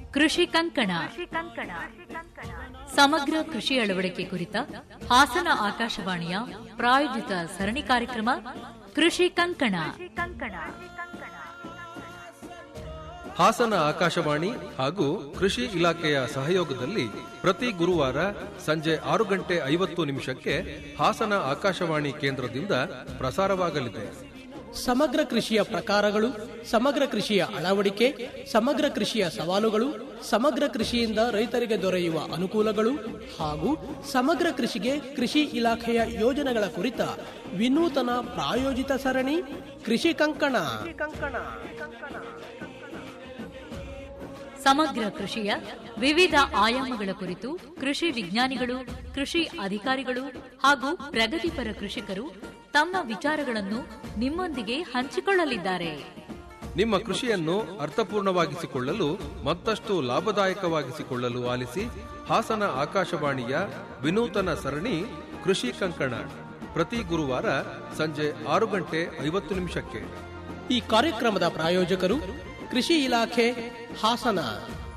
ಕೃಷಿ ಕಂಕಣ ಸಮಗ್ರ ಕೃಷಿ ಅಳವಡಿಕೆ ಕುರಿತ ಹಾಸನ ಆಕಾಶವಾಣಿಯ ಪ್ರಾಯೋಜಿತ ಸರಣಿ ಕಾರ್ಯಕ್ರಮ ಕೃಷಿ ಕಂಕಣ ಹಾಸನ ಆಕಾಶವಾಣಿ ಹಾಗೂ ಕೃಷಿ ಇಲಾಖೆಯ ಸಹಯೋಗದಲ್ಲಿ ಪ್ರತಿ ಗುರುವಾರ ಸಂಜೆ ಆರು ಗಂಟೆ ಐವತ್ತು ನಿಮಿಷಕ್ಕೆ ಹಾಸನ ಆಕಾಶವಾಣಿ ಕೇಂದ್ರದಿಂದ ಪ್ರಸಾರವಾಗಲಿದೆ ಸಮಗ್ರ ಕೃಷಿಯ ಪ್ರಕಾರಗಳು ಸಮಗ್ರ ಕೃಷಿಯ ಅಳವಡಿಕೆ ಸಮಗ್ರ ಕೃಷಿಯ ಸವಾಲುಗಳು ಸಮಗ್ರ ಕೃಷಿಯಿಂದ ರೈತರಿಗೆ ದೊರೆಯುವ ಅನುಕೂಲಗಳು ಹಾಗೂ ಸಮಗ್ರ ಕೃಷಿಗೆ ಕೃಷಿ ಇಲಾಖೆಯ ಯೋಜನೆಗಳ ಕುರಿತ ವಿನೂತನ ಪ್ರಾಯೋಜಿತ ಸರಣಿ ಕೃಷಿ ಕಂಕಣ ಸಮಗ್ರ ಕೃಷಿಯ ವಿವಿಧ ಆಯಾಮಗಳ ಕುರಿತು ಕೃಷಿ ವಿಜ್ಞಾನಿಗಳು ಕೃಷಿ ಅಧಿಕಾರಿಗಳು ಹಾಗೂ ಪ್ರಗತಿಪರ ಕೃಷಿಕರು ತಮ್ಮ ವಿಚಾರಗಳನ್ನು ನಿಮ್ಮೊಂದಿಗೆ ಹಂಚಿಕೊಳ್ಳಲಿದ್ದಾರೆ ನಿಮ್ಮ ಕೃಷಿಯನ್ನು ಅರ್ಥಪೂರ್ಣವಾಗಿಸಿಕೊಳ್ಳಲು ಮತ್ತಷ್ಟು ಲಾಭದಾಯಕವಾಗಿಸಿಕೊಳ್ಳಲು ಆಲಿಸಿ ಹಾಸನ ಆಕಾಶವಾಣಿಯ ವಿನೂತನ ಸರಣಿ ಕೃಷಿ ಕಂಕಣ ಪ್ರತಿ ಗುರುವಾರ ಸಂಜೆ ಆರು ಗಂಟೆ ಐವತ್ತು ನಿಮಿಷಕ್ಕೆ ಈ ಕಾರ್ಯಕ್ರಮದ ಪ್ರಾಯೋಜಕರು ಕೃಷಿ ಇಲಾಖೆ ಹಾಸನ